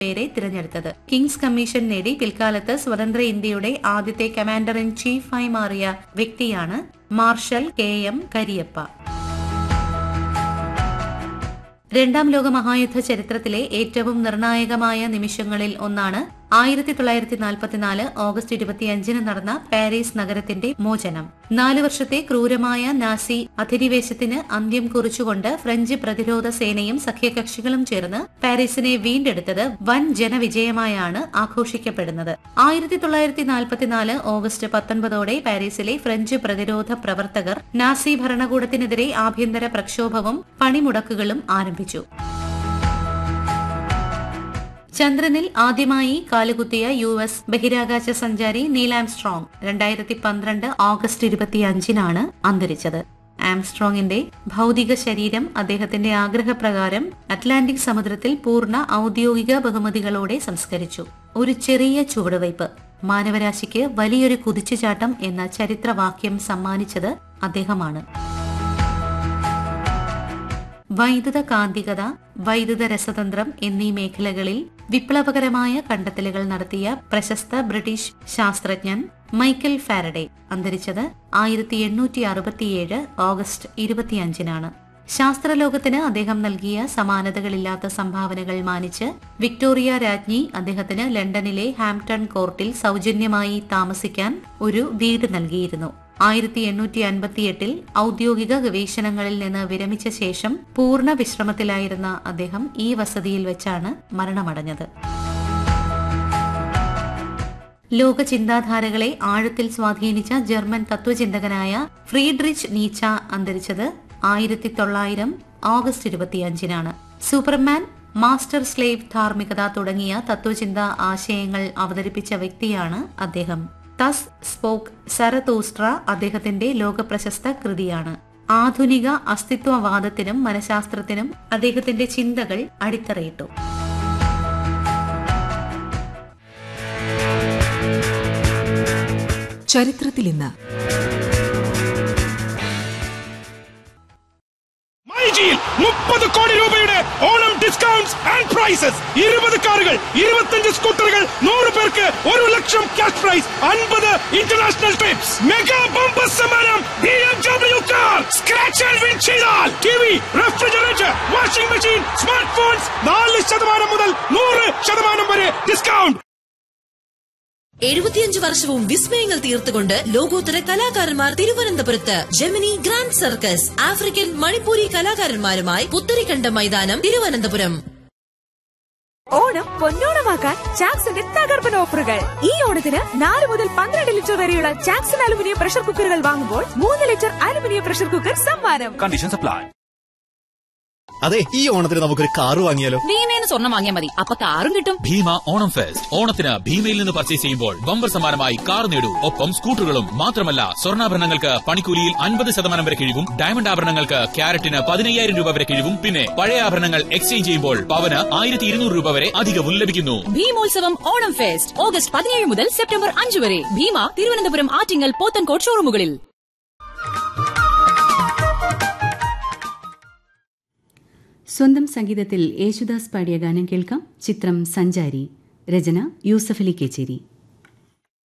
പേരെ തിരഞ്ഞെടുത്തത് Kings commission നേടി പിൽക്കാലത്ത് സ്വതന്ത്ര ഇന്ത്യയുടെ ആദ്യത്തെ കമാൻഡർ ഇൻ ചീഫായി മാറിയ വ്യക്തിയാണ് മാർഷൽ കെ എം കരിയപ്പ രണ്ടാം ലോക മഹായുദ്ധ ചരിത്രത്തിലെ ഏറ്റവും നിർണായകമായ നിമിഷങ്ങളിൽ ഒന്നാണ് ആയിരത്തി തൊള്ളായിരത്തി നാൽപ്പത്തിനാല് ഓഗസ്റ്റ് ഇരുപത്തിയഞ്ചിന് നടന്ന പാരീസ് നഗരത്തിന്റെ മോചനം നാലു വർഷത്തെ ക്രൂരമായ നാസി അധിനിവേശത്തിന് അന്ത്യം കുറിച്ചുകൊണ്ട് ഫ്രഞ്ച് പ്രതിരോധ സേനയും സഖ്യകക്ഷികളും ചേർന്ന് പാരീസിനെ വീണ്ടെടുത്തത് വൻ ജനവിജയമായാണ് ആഘോഷിക്കപ്പെടുന്നത് ആയിരത്തി തൊള്ളായിരത്തി നാൽപ്പത്തിനാല് ഓഗസ്റ്റ് പത്തൊൻപതോടെ പാരീസിലെ ഫ്രഞ്ച് പ്രതിരോധ പ്രവർത്തകർ നാസി ഭരണകൂടത്തിനെതിരെ ആഭ്യന്തര പ്രക്ഷോഭവും പണിമുടക്കുകളും ആരംഭിച്ചു ചന്ദ്രനിൽ ആദ്യമായി കാലുകുത്തിയ യു എസ് ബഹിരാകാശ സഞ്ചാരി നീൽ ആംസ്ട്രോങ് രണ്ടായിരത്തി പന്ത്രണ്ട് ഓഗസ്റ്റ് ഇരുപത്തിയഞ്ചിനാണ് അന്തരിച്ചത് ആംസ്ട്രോങ്ങിന്റെ ഭൗതിക ശരീരം അദ്ദേഹത്തിന്റെ ആഗ്രഹപ്രകാരം അറ്റ്ലാന്റിക് സമുദ്രത്തിൽ പൂർണ്ണ ഔദ്യോഗിക ബഹുമതികളോടെ സംസ്കരിച്ചു ഒരു ചെറിയ ചുവടുവയ്പ് മാനവരാശിക്ക് വലിയൊരു കുതിച്ചുചാട്ടം എന്ന ചരിത്രവാക്യം സമ്മാനിച്ചത് അദ്ദേഹമാണ് വൈദ്യുത കാന്തികത വൈദ്യുത രസതന്ത്രം എന്നീ മേഖലകളിൽ വിപ്ലവകരമായ കണ്ടെത്തലുകൾ നടത്തിയ പ്രശസ്ത ബ്രിട്ടീഷ് ശാസ്ത്രജ്ഞൻ മൈക്കൽ ഫാരഡെ അന്തരിച്ചത് ആയിരത്തി എണ്ണൂറ്റി അറുപത്തിയേഴ് ഓഗസ്റ്റ് ഇരുപത്തിയഞ്ചിനാണ് ശാസ്ത്രലോകത്തിന് അദ്ദേഹം നൽകിയ സമാനതകളില്ലാത്ത സംഭാവനകൾ മാനിച്ച് വിക്ടോറിയ രാജ്ഞി അദ്ദേഹത്തിന് ലണ്ടനിലെ ഹാംപ്ടൺ കോർട്ടിൽ സൗജന്യമായി താമസിക്കാൻ ഒരു വീട് നൽകിയിരുന്നു ആയിരത്തി എണ്ണൂറ്റി അൻപത്തിയെട്ടിൽ ഔദ്യോഗിക ഗവേഷണങ്ങളിൽ നിന്ന് വിരമിച്ച ശേഷം പൂർണ്ണ വിശ്രമത്തിലായിരുന്ന അദ്ദേഹം ഈ വസതിയിൽ വെച്ചാണ് മരണമടഞ്ഞത് ലോക ചിന്താധാരകളെ ആഴത്തിൽ സ്വാധീനിച്ച ജർമ്മൻ തത്വചിന്തകനായ ഫ്രീഡ്രിച്ച് നീച്ച അന്തരിച്ചത് ആയിരത്തി തൊള്ളായിരം ഓഗസ്റ്റ് ഇരുപത്തിയഞ്ചിനാണ് സൂപ്പർമാൻ മാസ്റ്റർ സ്ലേവ് ധാർമ്മികത തുടങ്ങിയ തത്വചിന്ത ആശയങ്ങൾ അവതരിപ്പിച്ച വ്യക്തിയാണ് അദ്ദേഹം തസ് സ്പോക്ക് സരതോസ്ട്ര അദ്ദേഹത്തിന്റെ ലോകപ്രശസ്ത കൃതിയാണ് ആധുനിക അസ്തിത്വവാദത്തിനും മനഃശാസ്ത്രത്തിനും അദ്ദേഹത്തിന്റെ ചിന്തകൾ അടിത്തറയിട്ടു ചരിത്രത്തിൽ ഇന്ന് മൈജിയിൽ മുപ്പത് കോടി രൂപയുടെ ഓണം ഡിസ്കൗണ്ട്സ് ആൻഡ് പ്രൈസസ് ഇരുപത് കാറുകൾ ഇരുപത്തഞ്ച് സ്കൂട്ടറുകൾ നൂറ് പേർക്ക് ഒരു ലക്ഷം ക്യാഷ് പ്രൈസ് അൻപത് ഇന്റർനാഷണൽ ട്രിപ്സ് മെഗാ ബമ്പർ സമ്മാനം B M W car scratch and win ചെയ്താൽ T V refrigerator washing machine smart phones നാല് ശതമാനം മുതൽ നൂറ് ശതമാനം വരെ ഡിസ്കൗണ്ട് എഴുപത്തിയഞ്ച് വർഷവും വിസ്മയങ്ങൾ തീർത്തുകൊണ്ട് ലോകോത്തര കലാകാരന്മാർ തിരുവനന്തപുരത്ത് Gemini grand circus African Manipuri കലാകാരന്മാരുമായി പുത്തരിക്കണ്ട മൈതാനം തിരുവനന്തപുരം ഓണം പൊന്നോണമാക്കാൻ ചാക്സിന്റെ തകർപ്പൻ ഓഫറുകൾ ഈ ഓണത്തിന് നാല് മുതൽ പന്ത്രണ്ട് ലിറ്റർ വരെയുള്ള ചാക്സൺ അലുമിനിയം പ്രഷർ കുക്കറുകൾ വാങ്ങുമ്പോൾ മൂന്ന് ലിറ്റർ അലുമിനിയം പ്രഷർ കുക്കർ സമ്മാനം കണ്ടീഷൻസ് അപ്ലൈ അതെ ഈ ഓണത്തിന് നമുക്കൊരു കാറ് വാങ്ങിയാലോ ഭീമേന്ന് സ്വർണ്ണം വാങ്ങിയാൽ മതി അപ്പൊ കാറും കിട്ടും ഭീമ ഓണം ഫെസ്റ്റ് ഓണത്തിന് ഭീമയിൽ നിന്ന് പർച്ചേസ് ചെയ്യുമ്പോൾ ബമ്പർ സമ്മാനമായി കാർ നേടൂ ഒപ്പം സ്കൂട്ടറുകളും മാത്രമല്ല സ്വർണ്ണാഭരണങ്ങൾക്ക് പണിക്കൂലിയിൽ അൻപത് ശതമാനം വരെ കിഴിവും ഡയമണ്ട് ആഭരണങ്ങൾക്ക് ക്യാരറ്റിന് പതിനയ്യായിരം രൂപ വരെ കിഴിവും പിന്നെ പഴയ ആഭരണങ്ങൾ എക്സ്ചേഞ്ച് ചെയ്യുമ്പോൾ പവന് ആയിരത്തി ഇരുന്നൂറ് രൂപ വരെ അധികവും ലഭിക്കുന്നു ഭീമോത്സവം ഓണം ഫെസ്റ്റ് ഓഗസ്റ്റ് പതിനേഴ് മുതൽ സെപ്റ്റംബർ അഞ്ച് വരെ ഭീമ തിരുവനന്തപുരം ആറ്റിങ്ങൽ പോത്തൻകോട് ഷോറൂമുകളിൽ സ്വന്തം സംഗീതത്തിൽ യേശുദാസ് പാടിയ ഗാനം കേൾക്കാം ചിത്രം സഞ്ചാരി രചന യൂസഫ് അലി കേച്ചേരി